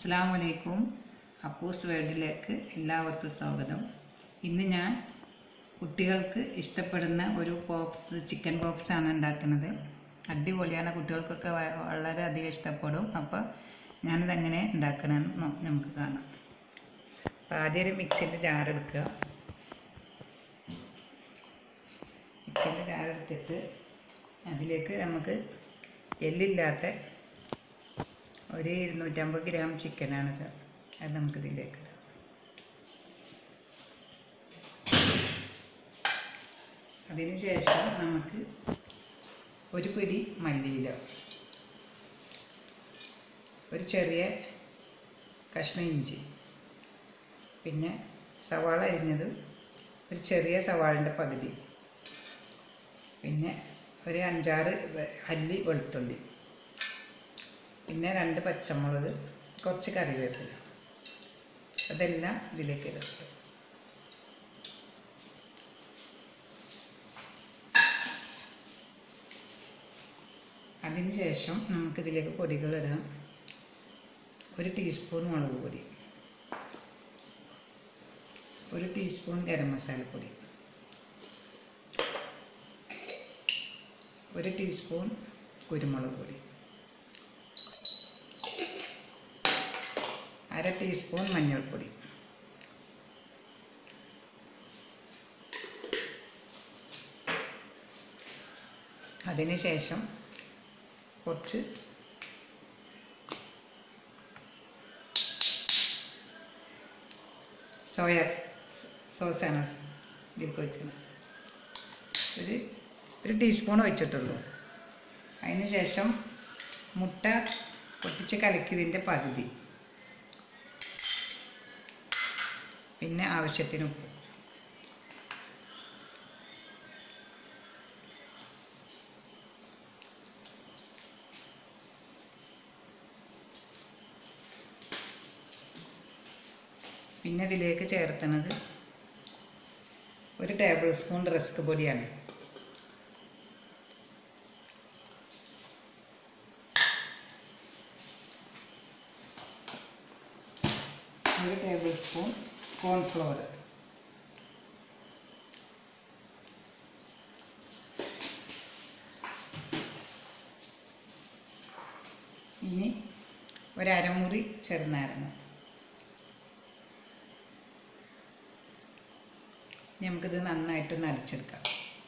അസ്സാം വലൈക്കും അപ്പൂസ് വേൾഡിലേക്ക് എല്ലാവർക്കും സ്വാഗതം ഇന്ന് ഞാൻ കുട്ടികൾക്ക് ഇഷ്ടപ്പെടുന്ന ഒരു പോപ്സ് ചിക്കൻ പോപ്സ് ആണ് ഉണ്ടാക്കുന്നത് അടിപൊളിയാണ് കുട്ടികൾക്കൊക്കെ വ- വളരെയധികം ഇഷ്ടപ്പെടും അപ്പോൾ ഞാനിതെങ്ങനെ ഉണ്ടാക്കണമെന്ന് നോ- നമുക്ക് കാണാം അപ്പോൾ ആദ്യം ഒരു മിക്സിൻ്റെ ജാറെടുക്കുക മിക്സിൻ്റെ ജാറെടുത്തിട്ട് അതിലേക്ക് നമുക്ക് എല്ലില്ലാത്ത ഒരു ഇരുന്നൂറ്റമ്പത് ഗ്രാം ചിക്കനാണിത് അത് നമുക്ക് ഇതിലേക്ക് ഇടാം അതിന് ശേഷം നമുക്ക് ഒരു പിടി മല്ലിയില ഒരു ചെറിയ കഷ്ണം ഇഞ്ചി പിന്നെ സവാള അരിഞ്ഞത് ഒരു ചെറിയ സവാളിൻ്റെ പകുതി പിന്നെ ഒരു അഞ്ചാറ് വെ- അല്ലി വെളുത്തുള്ളി പിന്നെ രണ്ട് പച്ചമുളക് കുറച്ച് കറിവേപ്പില അതെല്ലാം ഇതിലേക്ക് ഇടും അതിന് ശേഷം നമുക്കിതിലേക്ക് പൊടികളിടാം ഒരു ടീസ്പൂൺ മുളക് പൊടി ഒരു ടീസ്പൂൺ ഗരം മസാലപ്പൊടി ഒരു ടീസ്പൂൺ കുരുമുളക് പൊടി അര ടീസ്പൂൺ മഞ്ഞൾപ്പൊടി അതിന് ശേഷം കുറച്ച് സോയ സോസാണ് ഇതിലേക്ക് വയ്ക്കുന്നത് ഒരു ഒരു ടീസ്പൂൺ വെച്ചിട്ടുള്ളൂ അതിന് ശേഷം മുട്ട പൊട്ടിച്ച് കലക്കിയതിൻ്റെ പകുതി പിന്നെ ആവശ്യത്തിന് ഉപ്പ് പിന്നെ ഇതിലേക്ക് ചേർത്തണത് ഒരു ടേബിൾ സ്പൂൺ റസ്ക് പൊടിയാണ് ഒരു ടേബിൾ സ്പൂൺ കോൺഫ്ലോർ ഇനി ഒരമുറി ചെറുനാരങ്ങ ഇനി നമുക്കിത് നന്നായിട്ട് നടിച്ചെടുക്കാം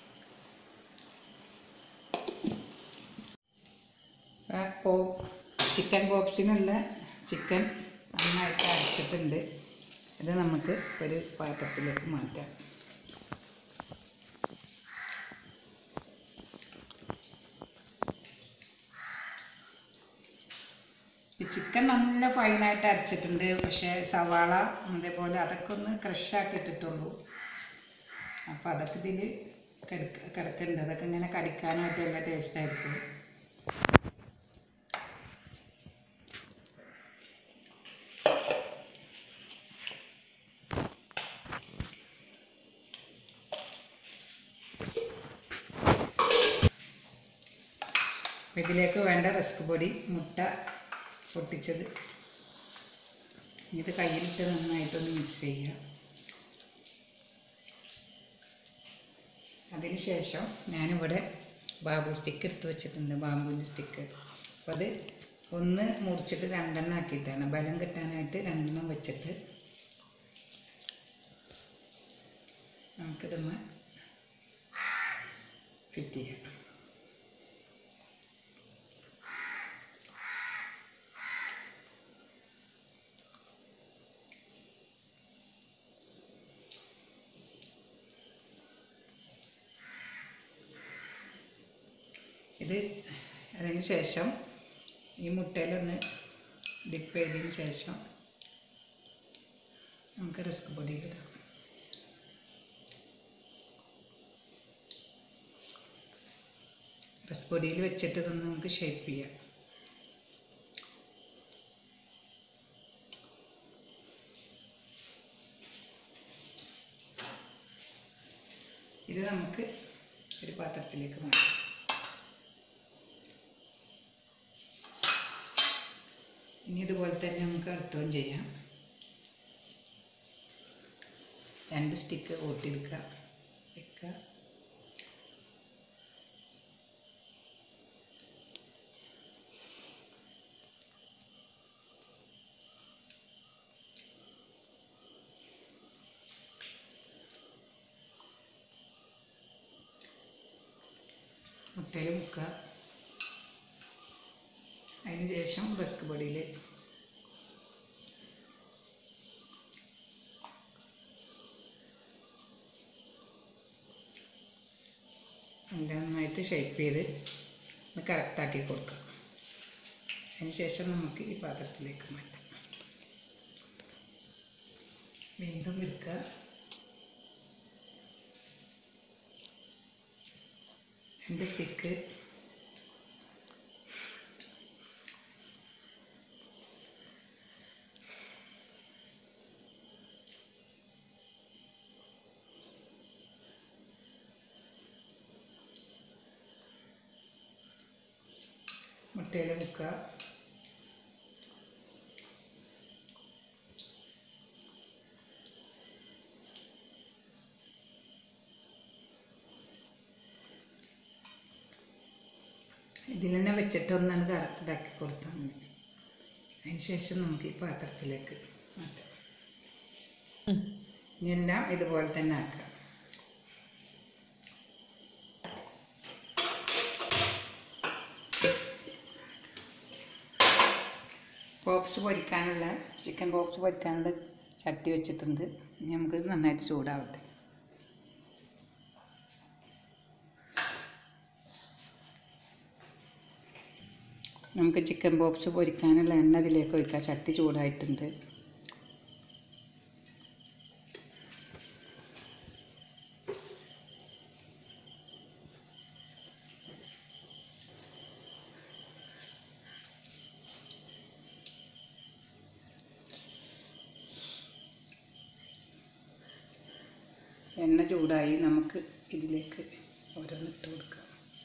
പോ ചിക്കൻ പോപ്സിനുള്ള ചിക്കൻ നന്നായിട്ട് അരച്ചിട്ടുണ്ട് ഇത് നമുക്ക് ഒരു പാത്രത്തിലേക്ക് മാറ്റാം ഈ ചിക്കൻ നല്ല ഫൈനായിട്ട് അരച്ചിട്ടുണ്ട് പക്ഷേ സവാള അതേപോലെ അതൊക്കെ ഒന്ന് ക്രഷാക്കി ഇട്ടിട്ടുള്ളൂ അപ്പോൾ അതൊക്കെ ഇതിൽ കിടക്ക കിടക്കുന്നുണ്ട് അതൊക്കെ ഇങ്ങനെ കടിക്കാനായിട്ട് നല്ല ടേസ്റ്റ് ആയിരിക്കും അപ്പോൾ ഇതിലേക്ക് വേണ്ട റസ്ക് പൊടി മുട്ട പൊട്ടിച്ചത് ഇത് കയ്യിലിട്ട് നന്നായിട്ടൊന്ന് മിക്സ് ചെയ്യുക അതിന് ശേഷം ഞാനിവിടെ ബാബു സ്റ്റിക്ക് എടുത്ത് വെച്ചിട്ടുണ്ട് ബാമ്പുവിൻ്റെ സ്റ്റിക്ക് അപ്പോൾ അത് ഒന്ന് മുറിച്ചിട്ട് രണ്ടെണ്ണം ആക്കിയിട്ടാണ് ബലം കിട്ടാനായിട്ട് രണ്ടെണ്ണം വെച്ചിട്ട് നമുക്കിതൊന്ന് ഫിറ്റ് ചെയ്യാം ഇത് അതിന് ശേഷം ഈ മുട്ടയിലൊന്ന് ഡിപ്പ് ചെയ്തതിന് ശേഷം നമുക്ക് റിസ്ക് പൊടിയിലിടാം റിസ്ക് പൊടിയിൽ വെച്ചിട്ട് ഇതൊന്ന് നമുക്ക് ഷേപ്പ് ചെയ്യാം ഇത് നമുക്ക് ഒരു പാത്രത്തിലേക്ക് മാറ്റാം ഇനി ഇതുപോലെ തന്നെ നമുക്ക് അടുത്തവും ചെയ്യാം രണ്ട് സ്റ്റിക്ക് ഓട്ടിയെടുക്കുക വെക്കുക മുട്ടയിൽ മുക്കുക അതിന് ശേഷം റസ്ക് പൊടിയിൽ നന്നായിട്ട് ഷേപ്പ് ചെയ്ത് ഒന്ന് കറക്റ്റാക്കി കൊടുക്കാം അതിന് ശേഷം നമുക്ക് ഈ പാത്രത്തിലേക്ക് മാറ്റാം വീണ്ടും എടുക്കുക രണ്ട് സ്റ്റിക്ക് മുട്ടയിൽ മുക്കുക ഇതിൽ തന്നെ വെച്ചിട്ട് ഒന്നാണ് കറക്റ്റാക്കി കൊടുത്താൽ മതി അതിന് ശേഷം നമുക്ക് ഈ പാത്രത്തിലേക്ക് മാറ്റാം ഇനി എല്ലാം ഇതുപോലെ തന്നെ ആക്കാം പോപ്സ് പൊരിക്കാനുള്ള ചിക്കൻ പോപ്സ് പൊരിക്കാനുള്ള ചട്ടി വെച്ചിട്ടുണ്ട് ഇനി നമുക്കിത് നന്നായിട്ട് ചൂടാവട്ടെ നമുക്ക് ചിക്കൻ പോപ്സ് പൊരിക്കാനുള്ള എണ്ണ ഇതിലേക്ക് ഒഴിക്കാം ചട്ടി ചൂടായിട്ടുണ്ട് എണ്ണ ചൂടായി നമുക്ക് ഇതിലേക്ക് ഓരോന്ന് ഇട്ട് കൊടുക്കാം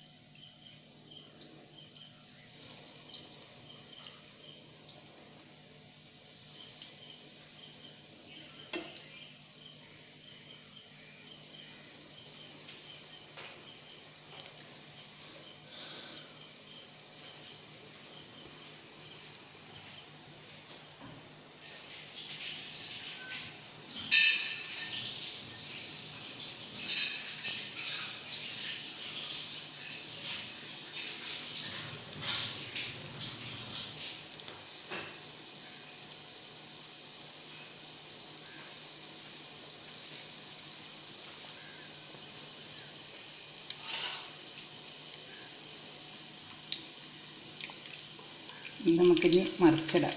ഇത് നമുക്കിനി മറിച്ചിടാം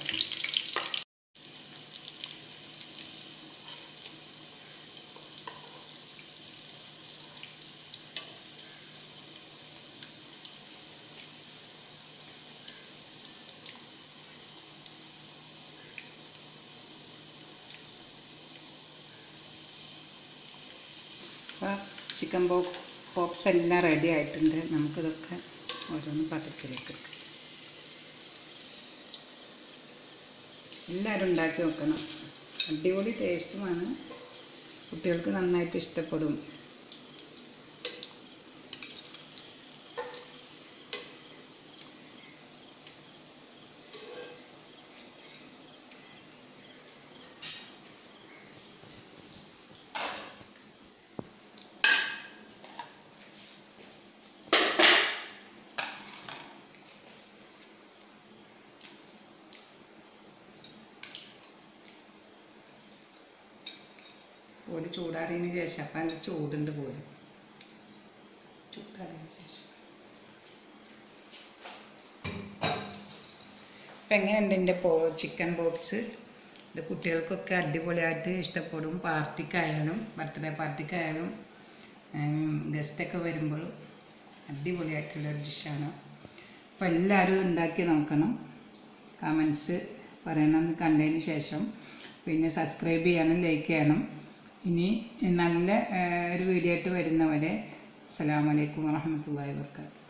അപ്പോൾ ചിക്കൻ പോ പോപ്സ് എല്ലാം റെഡി ആയിട്ടുണ്ട് നമുക്കിതൊക്കെ ഓരോന്ന് പാത്രത്തിലേക്ക് എടുക്കാം എല്ലാവരും ഉണ്ടാക്കി നോക്കണം അടിപൊളി ടേസ്റ്റുമാണ് കുട്ടികൾക്ക് നന്നായിട്ട് ഇഷ്ടപ്പെടും പോലെ ചൂടാറിയതിന് ശേഷം അപ്പം അതിൻ്റെ ചൂടുണ്ട് പോലെ ചൂടാറിയതിന് ശേഷം അപ്പം എങ്ങനെയുണ്ട് എൻ്റെ പോ ചിക്കൻ പോപ്സ് ഇത് കുട്ടികൾക്കൊക്കെ അടിപൊളിയായിട്ട് ഇഷ്ടപ്പെടും പാർട്ടിക്കായാലും ബർത്ത്ഡേ പാർട്ടിക്കായാലും ഗസ്റ്റൊക്കെ വരുമ്പോൾ അടിപൊളിയായിട്ടുള്ളൊരു ഡിഷാണ് അപ്പോൾ എല്ലാവരും ഉണ്ടാക്കി നോക്കണം കമൻസ് പറയണം കണ്ടതിന് ശേഷം പിന്നെ സബ്സ്ക്രൈബ് ചെയ്യണം ലൈക്ക് ചെയ്യണം ഇനി നല്ല ആ, ഒരു വീഡിയോ ആയിട്ട് വരുന്നവരെ അസ്സലാമു അലൈക്കും വറഹ്മത്തുള്ളാഹി വാബർക്കാത്തു